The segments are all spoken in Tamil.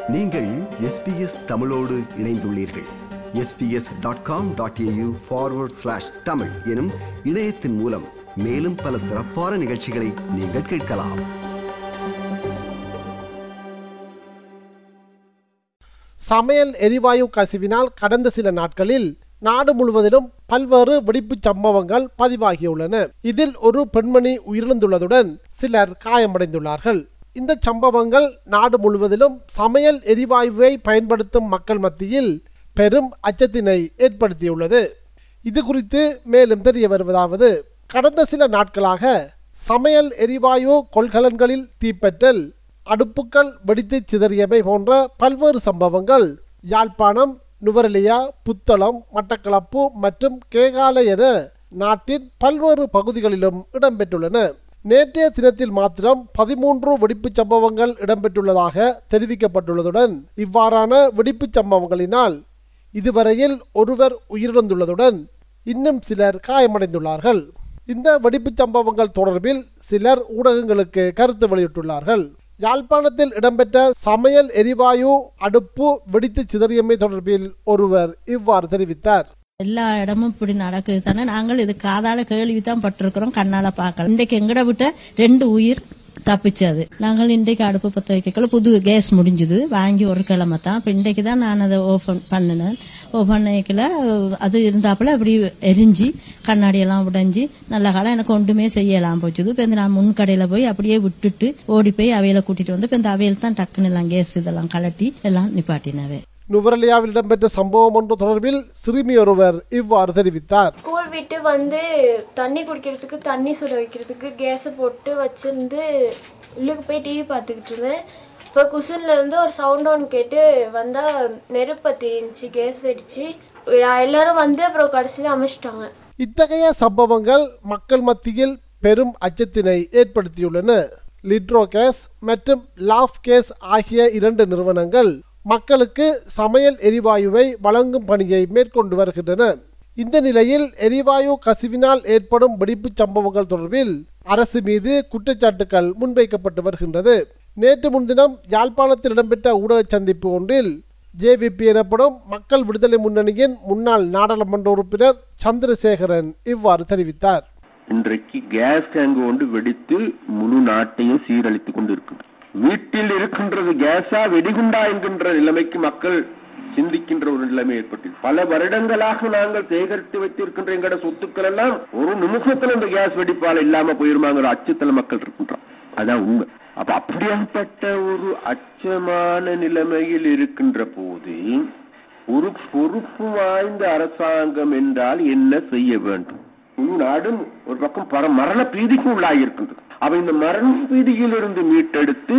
நீங்கள் எஸ்பிஎஸ் தமிழோடு இணைந்துள்ளீர்கள் SBS dot com dot AU forward slash Tamil எனும் இணையத்தின் மூலம் மேலும் பல சிறப்பான நிகழ்ச்சிகளை நீங்கள் கேட்கலாம் சமையல் எரிவாயு கசிவினால் கடந்த சில நாட்களில் நாடு முழுவதிலும் பல்வேறு வெடிப்புச் சம்பவங்கள் பதிவாகியுள்ளன இதில் ஒரு பெண்மணி உயிரிழந்துள்ளதுடன் சிலர் காயமடைந்துள்ளார்கள் இந்த சம்பவங்கள் நாடு முழுவதிலும் சமையல் எரிவாயுவை பயன்படுத்தும் மக்கள் மத்தியில் பெரும் அச்சத்தினை ஏற்படுத்தியுள்ளது இது குறித்து மேலும் தெரிய வருவதாவது கடந்த சில நாட்களாக சமையல் எரிவாயு கொள்கலன்களில் தீப்பற்றல் அடுப்புகள் வெடித்து சிதறியமை போன்ற பல்வேறு சம்பவங்கள் யாழ்ப்பாணம் நுவரெலியா புத்தளம் மட்டக்களப்பு மற்றும் கேகாலை என நாட்டின் பல்வேறு பகுதிகளிலும் இடம்பெற்றுள்ளன நேற்றைய தினத்தில் மாத்திரம் பதிமூன்று வெடிப்புச் சம்பவங்கள் இடம்பெற்றுள்ளதாக தெரிவிக்கப்பட்டுள்ளதுடன் இவ்வாறான வெடிப்புச் சம்பவங்களினால் இதுவரையில் ஒருவர் உயிரிழந்துள்ளதுடன் இன்னும் சிலர் காயமடைந்துள்ளார்கள் இந்த வெடிப்புச் சம்பவங்கள் தொடர்பில் சிலர் ஊடகங்களுக்கு கருத்து வெளியிட்டுள்ளார்கள் யாழ்ப்பாணத்தில் இடம்பெற்ற சமையல் எரிவாயு அடுப்பு வெடித்து சிதறியமை தொடர்பில் ஒருவர் இவ்வாறு தெரிவித்தார் எல்லா இடமும் இப்படி நடக்குது தானே நாங்கள் இது காதால கேள்வி தான் பட்டிருக்கிறோம் கண்ணால பார்க்கலாம் இன்றைக்கு எங்கட விட்ட ரெண்டு உயிர் தப்பிச்சது நாங்கள் இன்றைக்கு அடுப்பு பத்த வைக்கல புது கேஸ் முடிஞ்சுது வாங்கி ஒரு கிழமை தான் இப்போ இன்றைக்கு தான் நான் அதை ஓபன் பண்ணினேன் ஓபன் பண்ணிக்கல அது இருந்தாப்புல அப்படி எரிஞ்சு கண்ணாடி எல்லாம் உடைஞ்சு நல்ல காலம் எனக்கு ஒன்றுமே செய்யலாம் போச்சுது இப்போ இந்த நான் முன் கடையில போய் அப்படியே விட்டுட்டு ஓடி போய் அவையில கூட்டிட்டு வந்து இப்போ இந்த அவையில தான் டக்குன்னு எல்லாம் கேஸ் இதெல்லாம் கலட்டி எல்லாம் நிப்பாட்டினவே நுவரெலியாவில் இடம்பெற்ற சம்பவம் ஒன்று தொடர்பில் சிறுமி ஒருவர் இவ்வாறு தெரிவித்தார் ஸ்கூல் விட்டு வந்து தண்ணி குடிக்கிறதுக்கு தண்ணி சுட வைக்கிறதுக்கு கேஸை போட்டு வச்சிருந்து உள்ளுக்கு போய் டிவி பார்த்துக்கிட்டு இருந்தேன் இப்போ குஷன்ல இருந்து ஒரு சவுண்ட் ஒன்று கேட்டு வந்தால் நெருப்பத்தி இருந்துச்சு கேஸ் வெடிச்சு எல்லாரும் வந்து அப்புறம் கடைசியில் அமைச்சிட்டாங்க இத்தகைய சம்பவங்கள் மக்கள் மத்தியில் பெரும் அச்சத்தினை ஏற்படுத்தியுள்ளன லிட்ரோ கேஸ் மற்றும் லாஃப் கேஸ் ஆகிய இரண்டு நிறுவனங்கள் மக்களுக்கு சமையல் எரிவாயுவை வழங்கும் பணியை மேற்கொண்டு வருகின்றன இந்த நிலையில் எரிவாயு கசிவினால் ஏற்படும் வெடிப்புச் சம்பவங்கள் தொடர்பில் அரசு மீது குற்றச்சாட்டுகள் முன்வைக்கப்பட்டு வருகின்றது நேற்று முன்தினம் யாழ்ப்பாணத்தில் இடம்பெற்ற ஊடக சந்திப்பு ஒன்றில் ஜேவிபி எனப்படும் மக்கள் விடுதலை முன்னணியின் முன்னாள் நாடாளுமன்ற உறுப்பினர் சந்திரசேகரன் இவ்வாறு தெரிவித்தார் இன்றைக்கு கேஸ் டேங்க் ஒன்று வெடித்து முழு நாட்டையும் சீரழித்துக் கொண்டிருக்கிறது வீட்டில் இருக்கின்றது கேஸா வெடிகுண்டா என்கின்ற நிலைமைக்கு மக்கள் சிந்திக்கின்ற ஒரு நிலைமை ஏற்பட்டது பல வருடங்களாக நாங்கள் சேகரித்து வைத்திருக்கின்ற எங்கட சொத்துக்கள் எல்லாம் ஒரு நிமிஷத்துல இந்த கேஸ் வெடிப்பால் இல்லாம போயிருமாங்கிற அச்சத்துல மக்கள் இருக்கின்றோம் அதான் உண்மை அப்ப அப்படியாப்பட்ட ஒரு அச்சமான நிலைமையில் இருக்கின்ற போது ஒரு பொறுப்பு வாய்ந்த அரசாங்கம் என்றால் என்ன செய்ய வேண்டும் முழு நாடும் ஒரு பக்கம் பர மரண பீதிக்கு உள்ளாகியிருக்கின்றது அவ இந்த மரண பீதியில் இருந்து மீட்டெடுத்து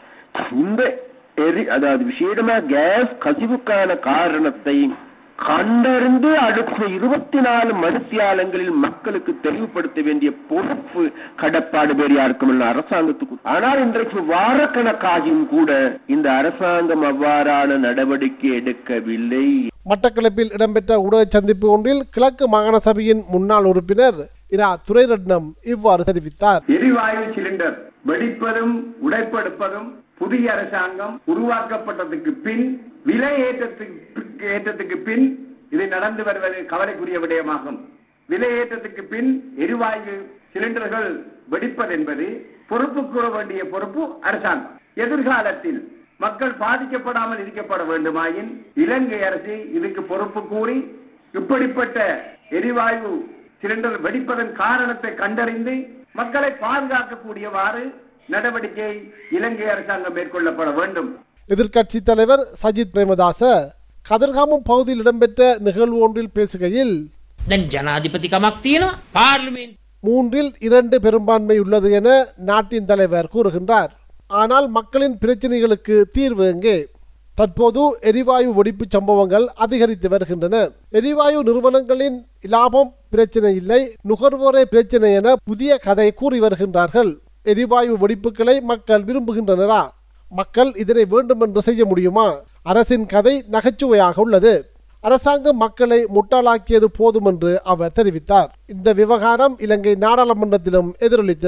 இந்த எரி அதாவது விசேடமா கேஸ் கசிவுக்கான காரணத்தை கண்டறிந்து அடுத்த இருபத்தி நாலு மனுத்தியாலங்களில் மக்களுக்கு தெளிவுபடுத்த வேண்டிய பொறுப்பு கடப்பாடு வேறு யாருக்கும் இல்ல அரசாங்கத்துக்கு ஆனால் இன்றைக்கு வாரக்கணக்காகியும் கூட இந்த அரசாங்கம் அவ்வாறான நடவடிக்கை எடுக்கவில்லை மட்டக்களப்பில் இடம்பெற்ற ஊடக சந்திப்பு ஒன்றில் கிழக்கு மாகாண சபையின் முன்னாள் உறுப்பினர் இரா துரைரட்னம் இவ்வாறு தெரிவித்தார் எரிவாயு சிலிண்டர் வெடிப்பதும் உடைப்பெடுப்பதும் புதிய அரசாங்கம் உருவாக்கப்பட்டதுக்கு பின் விலை ஏற்றத்துக்கு ஏற்றத்துக்கு பின் இது நடந்து வருவது கவலைக்குரிய விடயமாகும் விலை ஏற்றத்துக்கு பின் எரிவாயு சிலிண்டர்கள் வெடிப்பது என்பது பொறுப்பு கூற வேண்டிய பொறுப்பு அரசாங்கம் எதிர்காலத்தில் மக்கள் பாதிக்கப்படாமல் இருக்கப்பட வேண்டுமாயின் இலங்கை அரசு இதுக்கு பொறுப்பு கூறி இப்படிப்பட்ட எரிவாயு சிலிண்டர் வெடிப்பதன் காரணத்தை கண்டறிந்து மக்களை பாதுகாக்கக்கூடியவாறு நடவடிக்கை இலங்கை அரசாங்கம் மேற்கொள்ளப்பட வேண்டும் எதிர்க்கட்சி தலைவர் சஜித் பிரேமதாச கதிர்காமம் பகுதியில் இடம்பெற்ற நிகழ்வு ஒன்றில் பேசுகையில் දැන් ජනාධිපතිකමක් තියෙනවා පාර්ලිමේන්තු மூன்றில் இரண்டு பெரும்பான்மை உள்ளது என நாட்டின் தலைவர் கூறுகின்றார் ஆனால் மக்களின் பிரச்சனைகளுக்கு தீர்வு எங்கே தற்போது எரிவாயு வெடிப்பு சம்பவங்கள் அதிகரித்து வருகின்றன எரிவாயு நிறுவனங்களின் லாபம் பிரச்சனை இல்லை நுகர்வோரே பிரச்சனை என புதிய கதை கூறி வருகின்றார்கள் எரிவாயு வெடிப்புகளை மக்கள் விரும்புகின்றனரா மக்கள் இதனை வேண்டுமென்று செய்ய முடியுமா அரசின் கதை நகைச்சுவையாக உள்ளது அரசாங்கம் மக்களை முட்டாளாக்கியது போதும் என்று அவர் தெரிவித்தார் இந்த விவகாரம் இலங்கை நாடாளுமன்றத்திலும் எதிரொலித்தது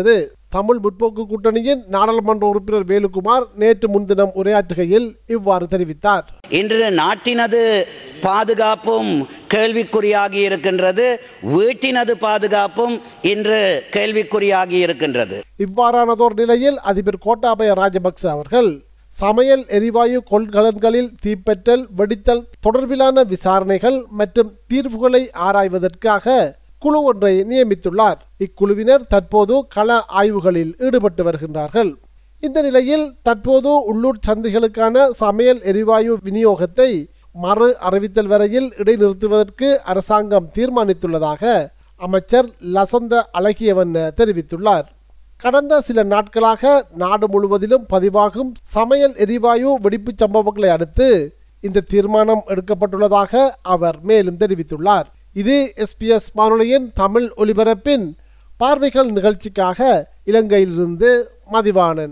தமிழ் முற்போக்கு கூட்டணியின் நாடாளுமன்ற உறுப்பினர் வேலுக்குமார் நேற்று முன்தினம் உரையாற்றுகையில் இவ்வாறு தெரிவித்தார் இன்று நாட்டினது பாதுகாப்பும் கேள்விக்குறியாகி இருக்கின்றது வீட்டினது பாதுகாப்பும் இன்று கேள்விக்குறியாகி இருக்கின்றது இவ்வாறானதோர் நிலையில் அதிபர் கோட்டாபய ராஜபக்ச அவர்கள் சமையல் எரிவாயு கொள்கலன்களில் தீப்பற்றல் வெடித்தல் தொடர்பிலான விசாரணைகள் மற்றும் தீர்வுகளை ஆராய்வதற்காக குழு ஒன்றை நியமித்துள்ளார் இக்குழுவினர் தற்போது கள ஆய்வுகளில் ஈடுபட்டு வருகின்றார்கள் இந்த நிலையில் தற்போது உள்ளூர் சந்தைகளுக்கான சமையல் எரிவாயு விநியோகத்தை மறு அறிவித்தல் வரையில் இடைநிறுத்துவதற்கு அரசாங்கம் தீர்மானித்துள்ளதாக அமைச்சர் லசந்த அழகியவன் தெரிவித்துள்ளார் கடந்த சில நாட்களாக நாடு முழுவதிலும் பதிவாகும் சமையல் எரிவாயு வெடிப்புச் சம்பவங்களை அடுத்து இந்த தீர்மானம் எடுக்கப்பட்டுள்ளதாக அவர் மேலும் தெரிவித்துள்ளார் இது எஸ்பிஎஸ் வானொலியின் தமிழ் ஒலிபரப்பின் பார்வைகள் நிகழ்ச்சிக்காக இலங்கையிலிருந்து மதிவாணன்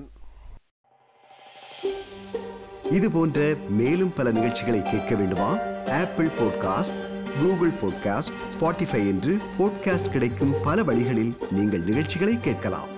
இது போன்ற மேலும் பல நிகழ்ச்சிகளை கேட்க வேண்டுமா Apple podcast Google podcast Spotify என்று பாட்காஸ்ட் கிடைக்கும் பல வழிகளில் நீங்கள் நிகழ்ச்சிகளை கேட்கலாம்